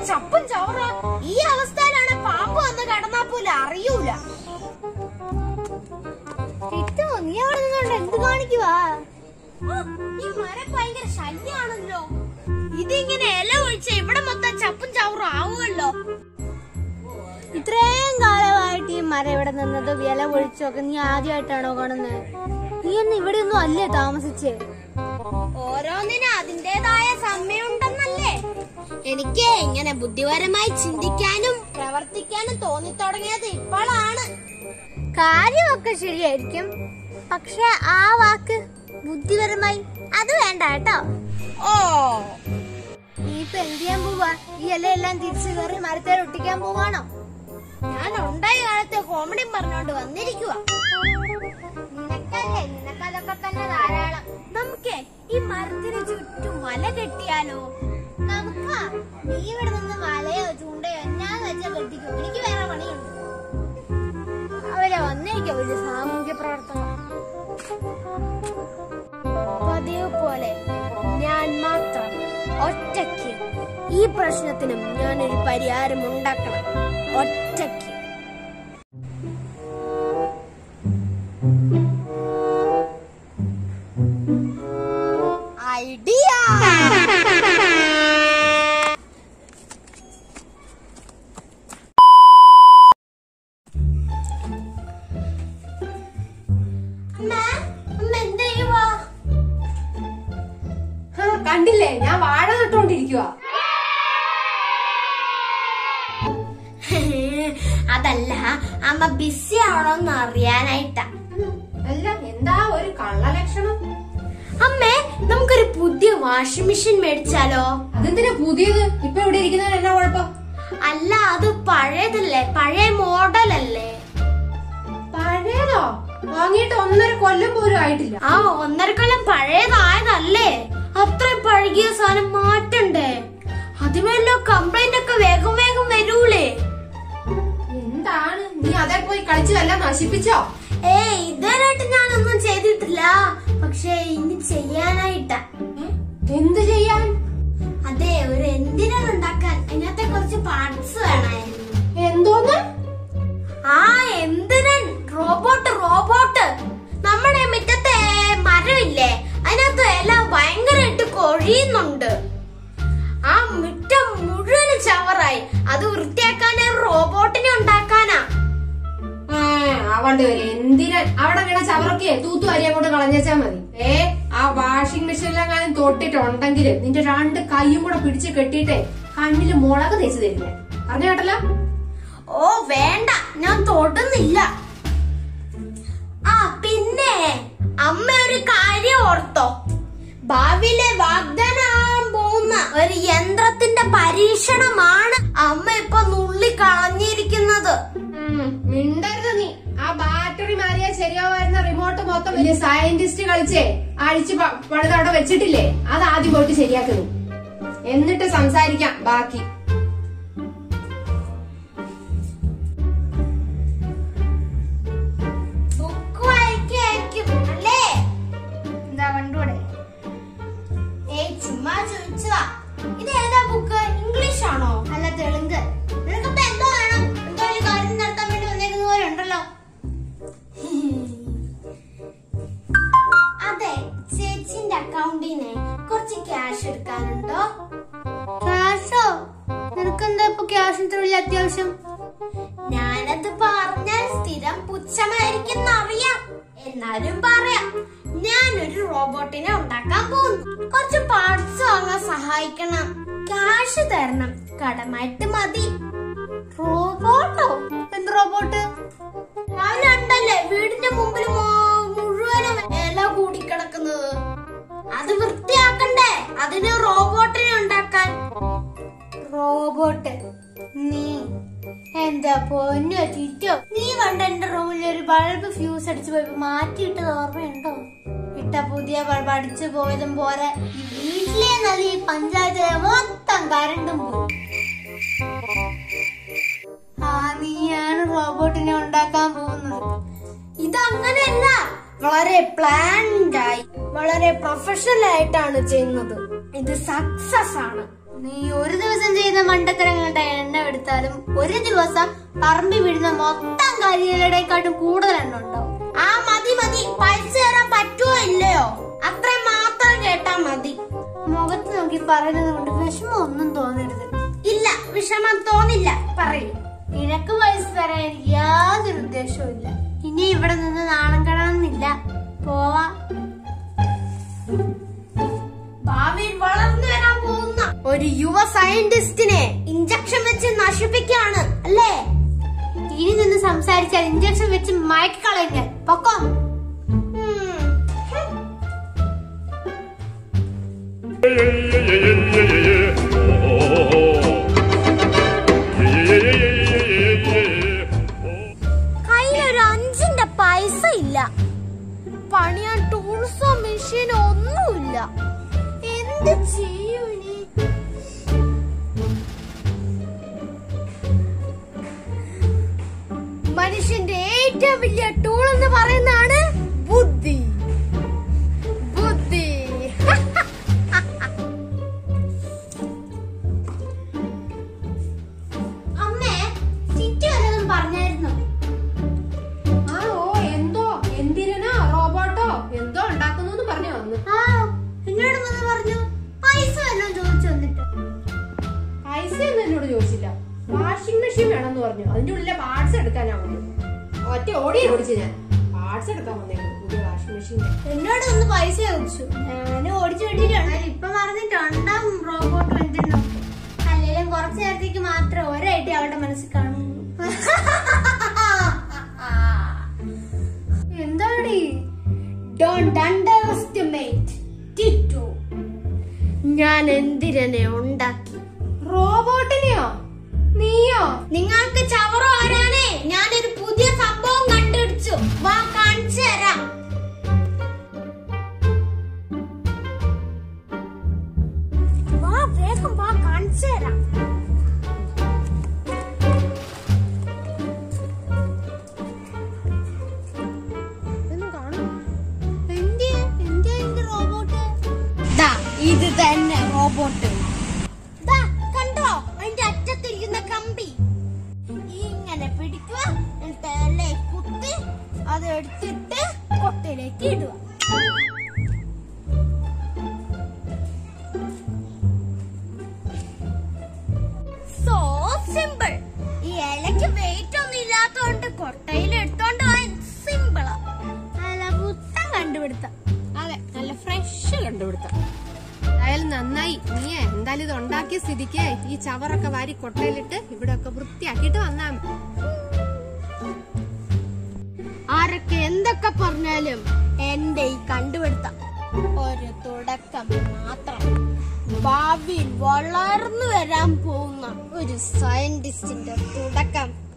ചപ്പും ചവറ ഈ അവസ്ഥയിലാണ് പാമ്പ് വന്ന് കടന്നാ പോലും അറിയൂല കിട്ടോ നീ അവിടെ നിന്നുകൊണ്ട് എന്ത് കാണിക്കുവാ ആ, ഈ മരം ഭയങ്കര ശല്യാണല്ലോ ഇതിങ്ങനെ ഇല ഒഴിച്ച ഇവിടെ മൊത്തം ചപ്പും ചവറും ആവുമല്ലോ ഇത്രയും കാലമായിട്ട് ഈ മരം ഇവിടെ നിന്നത് വില പൊഴിച്ചൊക്കെ നീ ആദ്യമായിട്ടാണോ കാണുന്നത് നീ ഒന്നും ഇവിടെ ഒന്നും അല്ലേ താമസിച്ചേ ഓരോന്നിനും അതിന്റേതായ സമയമുണ്ടെന്നല്ലേ എനിക്ക് ഇങ്ങനെ ബുദ്ധിപരമായി ചിന്തിക്കാനും പ്രവർത്തിക്കാനും തോന്നിത്തുടങ്ങിയത് ഇപ്പോഴാണ് കാര്യമൊക്കെ ശരിയായിരിക്കും പക്ഷെ ആ വാക്ക് ബുദ്ധിപരമായി അത് വേണ്ട കേട്ടോ ഓ നീ ഇപ്പൊ എന്ത് ചെയ്യാൻ പോവാ ഈ ഇലയെല്ലാം തിരിച്ചു കയറി മരത്തേൽ ഒട്ടിക്കാൻ പോവാണോ ഞാൻ ഉണ്ടായ കാലത്തെ കോമഡി പറഞ്ഞോണ്ട് വന്നിരിക്കുക നിനക്കല്ലേ നിനക്കതൊക്കെ തന്നെ ധാരാളം നമുക്ക് ഈ മരത്തിന് ചുറ്റും വല കെട്ടിയാലോ നമുക്കാ നീ ഇവിടെ നിന്ന് മലയോ ചൂണ്ടയോ എന്നാന്ന് വെച്ചാ കെട്ടിക്കും എനിക്ക് വേറെ പണിയുണ്ട് അവരെ വന്നേക്കാം ഒരു സാമൂഹ്യ പ്രവർത്തനം പതിവ് പോലെ ഞാൻ മാത്രം ഒറ്റയ്ക്ക് ഈ പ്രശ്നത്തിനും ഞാനൊരു പരിഹാരം ഉണ്ടാക്കണം ഒറ്റയ്ക്ക് ഐഡിയ അമ്മ അമ്മ എന്ത് ചെയ്യുവാ ആ, കണ്ടില്ലേ ഞാൻ വാഴ നട്ടുകൊണ്ടിരിക്കുക അതല്ല അമ്മ ബിസി ആണോന്ന് അറിയാനായിട്ടാ അല്ല എന്താ ഒരു കള്ളലക്ഷണം അമ്മേ നമുക്കൊരു പുതിയ വാഷിംഗ് മെഷീൻ മേടിച്ചാലോ അതെന്തിനാ പുതിയത് ഇപ്പൊ ഇവിടെ ഇരിക്കുന്നതിന് എന്നാ കുഴപ്പം അല്ല അത് പഴയതല്ലേ പഴയ മോഡലല്ലേ പഴയതോ വാങ്ങിയിട്ട് ഒന്നര കൊല്ലം പോലും ആയിട്ടില്ല ആ ഒന്നര കൊല്ലം പഴയതായതല്ലേ അത്രയും പഴകിയ സാധനം മാറ്റണ്ടേ അതുമല്ലോ കംപ്ലൈന്റ് ഒക്കെ വേഗം വേഗം വരൂലേ എന്താണ് നീ അതേ പോയി കളിച്ചു വല്ല നശിപ്പിച്ചോ ഏ ഇതുവരെയായിട്ട് ഞാനൊന്നും ചെയ്തിട്ടില്ല പക്ഷെ ഇനി ചെയ്യാനായിട്ടാ എന്ത് ചെയ്യാൻ അതെ ഒരു എന്തിനാണ് ഉണ്ടാക്കാൻ അതിനകത്തെ കുറച്ച് പാർട്സ് വേണമായിരുന്നു എന്തോന്ന് ആ എന്തിനൻ റോബോട്ട് റോബോട്ട് നമ്മുടെ മുറ്റത്തെ മരമില്ലേ അതിനകത്ത് എല്ലാം ഭയങ്കരമായിട്ട് കൊഴിയുന്നുണ്ട് ആ മുറ്റം മുഴുവനും ചവറായി അത് വൃത്തിയാക്കാന് റോബോട്ടിനെ ഉണ്ടാക്കാനാ ആ, ആവണ്ട് വരെ എന്തിനാ അവിടെ വീണ ചവറൊക്കെ തൂത്തു അരി അങ്ങോട്ട് കളഞ്ഞേച്ചാ മതി ഏ ആ വാഷിംഗ് മെഷീനിലെങ്ങാനും തൊട്ടിട്ടുണ്ടെങ്കിൽ നിന്റെ രണ്ട് കൈയും കൂടെ പിടിച്ച് കെട്ടിയിട്ടേ കണ്ണില് മുളക് തേച്ച് തരില്ല പറഞ്ഞു കേട്ടല്ലോ ഓ വേണ്ട ഞാൻ തൊടുന്നില്ല ആ പിന്നെ അമ്മ ഒരു കാര്യം ഓർത്തോ ഭാവിയിലെ വാഗ്ദാനാവാൻ പോകുന്ന ഒരു യന്ത്രത്തിന്റെ പരീക്ഷണമാണ് അമ്മ ഇപ്പൊ നുള്ളി കളഞ്ഞിരിക്കുന്നത് ഉം, മിണ്ടരുത് നീ ആ ബാറ്ററി മാറിയാ ശരിയാവുന്ന റിമോട്ട് മൊത്തം വലിയ സയന്റിസ്റ്റ് കളിച്ചേ അഴിച്ച് പ- പണിത് അവിടെ വെച്ചിട്ടില്ലേ അത് ആദ്യം പോയിട്ട് ശരിയാക്കുന്നു എന്നിട്ട് സംസാരിക്കാം ബാക്കി ബുക്ക് വായിക്കായിരിക്കും അല്ലേ എന്താ കണ്ടൂടെ ഏയ് ചുമ്മാ ചോദിച്ചതാ ഇത് ഏതാ ബുക്ക് ഇംഗ്ലീഷ് ആണോ അല്ല തെലുങ്ക് നിനക്കിപ്പോ എന്തോ വേണം എന്തോ ഒരു കാര്യം നടത്താൻ വേണ്ടി വന്നേക്കുന്ന പോലെ ഉണ്ടല്ലോ അതെ ചേച്ചിന്റെ അക്കൗണ്ടിന് കുറച്ച് ക്യാഷ് എടുക്കാനുണ്ടോ ക്യാഷോ നിനക്കെന്താ ഇപ്പൊ ക്യാഷിന് വലിയ അത്യാവശ്യം ഞാനത് പറഞ്ഞാൽ സ്ഥിരം പുച്ഛമായിരിക്കും അറിയാം എന്നാലും പറയാം ഞാനൊരു റോബോട്ടിനെ ഉണ്ടാക്കാൻ പോകുന്നു കുറച്ച് പാർട്സ് വാങ്ങാൻ സഹായിക്കണം ക്യാഷ് തരണം കടമായിട്ട് മതി റോബോട്ടോ എന്ത് റോബോട്ട് രാവിലെ ഉണ്ടല്ലേ വീടിന്റെ മുമ്പിൽ മൊ- മുഴുവനും ഇല കൂടിക്കിടക്കുന്നത് അത് വൃത്തിയാക്കണ്ടേ അതിന് റോബോട്ടിനെ ഉണ്ടാക്കാൻ റോബോട്ട് നീ എന്താ പൊന്നു ചിറ്റോ നീ കണ്ട എന്റെ റൂമിൽ ഒരു ബൾബ് ഫ്യൂസ് അടിച്ചു പോയപ്പോ മാറ്റിയിട്ടത് ഓർമ്മയുണ്ടോ ഇട്ട പുതിയ ബൾബ് അടിച്ചു പോയതും പോരെ ഈ വീട്ടിലെ നദി പഞ്ചായത്തിലെ മൊത്തം കരണ്ടും പോയി ആ നീയാണ് റോബോട്ടിനെ ഉണ്ടാക്കാൻ പോകുന്നത് ഇതങ്ങനെയല്ല വളരെ പ്ലാൻഡ് ആയി വളരെ പ്രൊഫഷണൽ ആയിട്ടാണ് ചെയ്യുന്നത് ഇത് സക്സസ് ആണ് നീ ഒരു ദിവസം ചെയ്യുന്ന മണ്ടത്തരങ്ങളുടെ എണ്ണം എടുത്താലും ഒരു ദിവസം പറമ്പി വീഴുന്ന മൊത്തം കരിയിലയുടെക്കാട്ടും കൂടുതൽ എണ്ണം ഉണ്ടാവും ആ മതി മതി പൈസ തരാൻ പറ്റുമോ ഇല്ലയോ അത്രയും മാത്രം കേട്ടാ മതി മുഖത്ത് നോക്കി പറയുന്നത് കൊണ്ട് വിഷമം ഒന്നും തോന്നരുത് ഇല്ല വിഷമം തോന്നില്ല പറയൂ നിനക്ക് പൈസ തരാൻ എനിക്ക് യാതൊരു ഉദ്ദേശവും ഇല്ല ഇനി ഇവിടെ നിന്ന് നാണം കെടണമെന്നില്ല പോവാ ഭാവിയിൽ വളർന്നു വരാൻ പോകുന്ന ഒരു യുവ സയന്റിസ്റ്റിനെ ഇഞ്ചക്ഷൻ വെച്ച് നശിപ്പിക്കാണ് അല്ലേ ഇനി നിന്ന് സംസാരിച്ചാൽ ഇഞ്ചക്ഷൻ വെച്ച് മയക്കിക്കളയും ഞാൻ പൊക്കോ ഉം. കയ്യിലൊരു അഞ്ചിന്റെ പൈസ ഇല്ല പണിയാൻ ടൂൾസോ മെഷീനോ ഒന്നുമില്ല എന്ത് ചെയ്യും ഇനി മനുഷ്യന്റെ ഏറ്റവും വലിയ ടൂൾ എന്ന് പറയുന്നതാണ് ബുദ്ധി ബുദ്ധി അമ്മേ ചിറ്റു വല്ലതും പറഞ്ഞായിരുന്നു ആ ഓ എന്തോ എന്തിനാ റോബോട്ടോ എന്തോ ഉണ്ടാക്കുന്നു പറഞ്ഞു വന്നു ആ എന്നോട് വന്ന് പറഞ്ഞു പൈസ വല്ലതും ചോദിച്ചു വന്നിട്ട് പൈസയൊന്നും എന്നോട് ചോദിച്ചില്ല വാഷിംഗ് മെഷീൻ വേണമെന്ന് പറഞ്ഞു അതിന്റെ ഉള്ളിലെ പാർട്സ് എടുക്കാനാ വന്നത് ഒറ്റ ഓടി ഓടിച്ചു ഞാൻ പാർട്സ് എടുക്കാൻ വന്നേക്കുന്നു പുതിയ വാഷിംഗ് മെഷീന്റെ എന്നോട് ഒന്ന് പൈസ ചോദിച്ചു ഞാൻ ഓടിച്ചു വേണ്ടിയിട്ടാണ് ഇപ്പൊ പറഞ്ഞിട്ടുണ്ടാവും റോബോട്ട് എന്തിനോ അല്ലെങ്കിലും കുറച്ചു നേരത്തേക്ക് മാത്രം ഒരൈഡിയ അവളുടെ മനസ്സിൽ കാണുന്നു എന്താടി ഡോണ്ട് അണ്ടർ എസ്റ്റിമേറ്റ് ടിറ്റു ഞാൻ എന്തിരനെ ഉണ്ടാക്കി റോബോട്ടിനെയോ നീയോ നിങ്ങൾക്ക് ചവറോ ആരാനേ ഞാനൊരു പുതിയ സംഭവം കണ്ടുപിടിച്ചു വാ കാണിച്ചു തരാം വാ വേഗം വാ കാണിച്ചു തരാം എന്തിയാ എന്തിയാ എന്റെ റോബോട്ട് ദാ ഇത് തന്നെ റോബോട്ട് ദാ കണ്ടോ അതിന്റെ അറ്റത്തിരിക്കുന്ന കമ്പി ഇങ്ങനെ പിടിക്കുക എന്നിട്ട് അല്ലേ കുത്തി അത് എടുത്തിട്ട് കൊട്ടയിലേക്ക് ഇടുക സോ സിമ്പിൾ ഈ ഇലക്ക് വെയിറ്റ് ഒന്നും ഇല്ലാത്തതുകൊണ്ട് കൊട്ടയിൽ എടുത്തോണ്ട് പോകാൻ സിമ്പിളാ അല്ല പുത്തൻ കണ്ടുപിടുത്തം അതെ നല്ല ഫ്രഷ് കണ്ടുപിടുത്തം അയാൾ നന്നായി നീയേ എന്തായാലും ഇത് ഉണ്ടാക്കിയ സ്ഥിതിക്ക് ഈ ചവറൊക്കെ വാരി കൊട്ടയിലിട്ട് ഇവിടെ ഒക്കെ വൃത്തിയാക്കിയിട്ട് വന്നാ മതി. ആരൊക്കെ എന്തൊക്കെ പറഞ്ഞാലും എന്റെ ഈ കണ്ടുപിടുത്തം ഒരു തുടക്കം മാത്രം ഭാവിയിൽ വളർന്നു വരാൻ പോകുന്ന ഒരു സയന്റിസ്റ്റിന്റെ തുടക്കം